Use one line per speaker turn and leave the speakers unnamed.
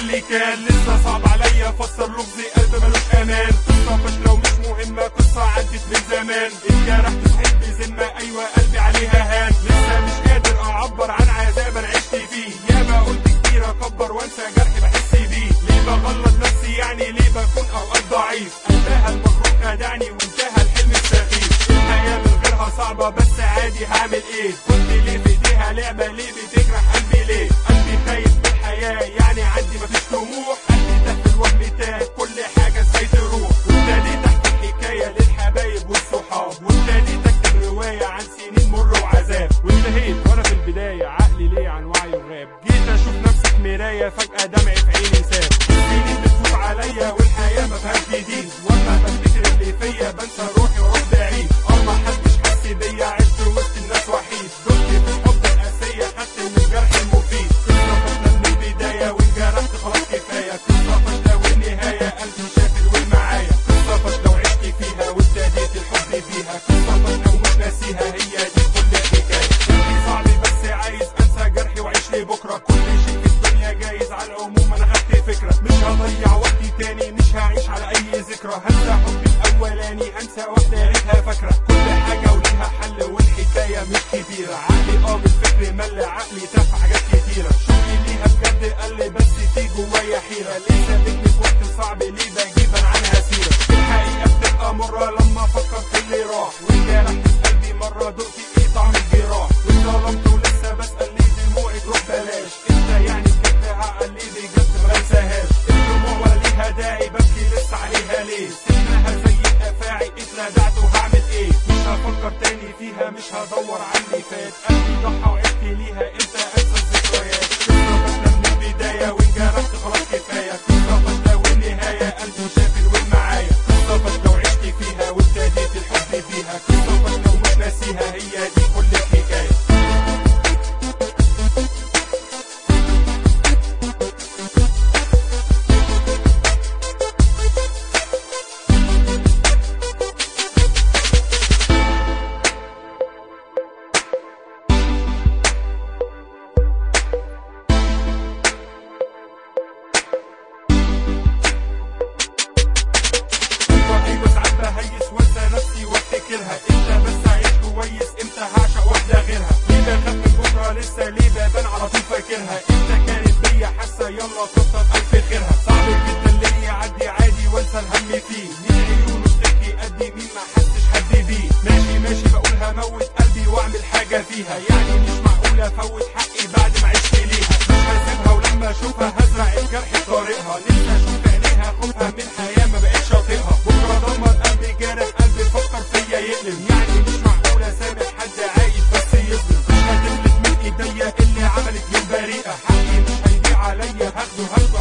اللي كان لسه صعب عليا افسر لغزي قلب ملوش امان قصة فاشلة ومش مهمة قصة عدت من زمان اتجرحت صحيت بذمة ايوه قلبي عليها هان لسه مش قادر اعبر عن عذاب انا عشت فيه ياما قلت كتير اكبر وانسى جرحي بحس بيه ليه بغلط نفسي يعني ليه بكون اوقات ضعيف انتهى المغرور خدعني وانتهى الحلم السخيف الحياة من غيرها صعبة بس عادي هعمل ايه كنت ليه في ايديها لعبة ليه بتجرح قلبي ليه قلبي خايف من الحياة يعني عندي مفيش طموح قلبي تحت الوهم تاه كل حاجة ازاي تروح وابتديت احكي حكاية للحبايب والصحاب وابتديت اكتب رواية عن سنين مر وعذاب وانتهيت وانا في البداية عقلي ليه عن وعي وغاب جيت اشوف نفسي في مراية فجأة دمعي في عيني ساب السنين بتفوت عليا والحياة ما فيهاش جديد واما بفتكر اللي فيا بنسى روحي واروح بعيد اه ما حدش حس بيا عشت وسط الناس وحيد دمت في الحب القاسية خدت من الجرح المفيد قصة فاشلة من البداية وانجرحت خلاص كفاية قصة فاشلة والنهاية قلبي شافل والمعايا قصة فاشلة وعشت فيها وابتديت الحب فيها قصة فاشلة ومش ناسيها هي دي كل الحكاية قلبي صعب بس عايز انسى جرحي واعيش لبكرة كل شيء في الدنيا جايز على العموم انا خدت فكرة مش هضيع وقتي تاني مش هعيش على اي ذكرى هنسى حبي الاولاني هنسى واحدة يا ريتها فاكرة كل حاجة وليها حل والحكاية مش كبيرة عقلي اه من فكر مل عقلي تاه في حاجات كتيرة شوقي ليها بجد قل بس في جوايا حيرة ليه سابتني في وقت صعب ليه بجيب أنا عنها سيرة الحقيقة بتبقى مرة لما افكر في اللي راح وجرحت في قلبي مرة دقت ايه طعم الجراح واتظلمت ولسه بسأل ليه دموعي تروح بلاش انت يعني بجد عقل ليه بجد ما انساهاش الدموع ولا ليها داعي ببكي لسه عليها ليه سنها سيء افاعي اتلدعت وهعمل ايه مش هفكر تاني فيها مش هدور على اللي فات قلبي ضحى وعشت ليها امتى انسى الذكريات قصة فاشلة من البداية وانجرحت خلاص كفاية قصة فاشلة والنهاية قلبي شافل والمعايا قصة فاشلة وعشت فيها وابتديت الحب فيها قصة فاشلة ومش ناسيها هي دي كل الحكاية ايوه ايوه ساعات بهيس وانسى نفسي وافتكرها امتى بس هعيش كويس امتى هعشق واحده غيرها ليه بخاف من بكره لسه ليه ببان على طول فاكرها امتى كانت بيا حاسه يلا كتر الف خيرها صعب جدا ليه يعدي عادي وانسى الهم فيه مين عيونه بتحكي قدي مين ما حسش حد بيه ماشي ماشي بقول هموت قلبي واعمل حاجه فيها يعني مش معقول افوت حقي بعد ما عشت ليها مش هسيبها ولما اشوفها هزرع الجرح في طريقها لسه اشوف عينيها خوفها من الحياه ما بقتش اطيقها بكره دمر قلبي جارح قلبي فكر فيا يقلب يعني مش معقول اسامح حد عايز بس يظلم مش هتفلت من ايديا اللي عملت من بريئه حقي مش هيضيع عليا هاخده هاخده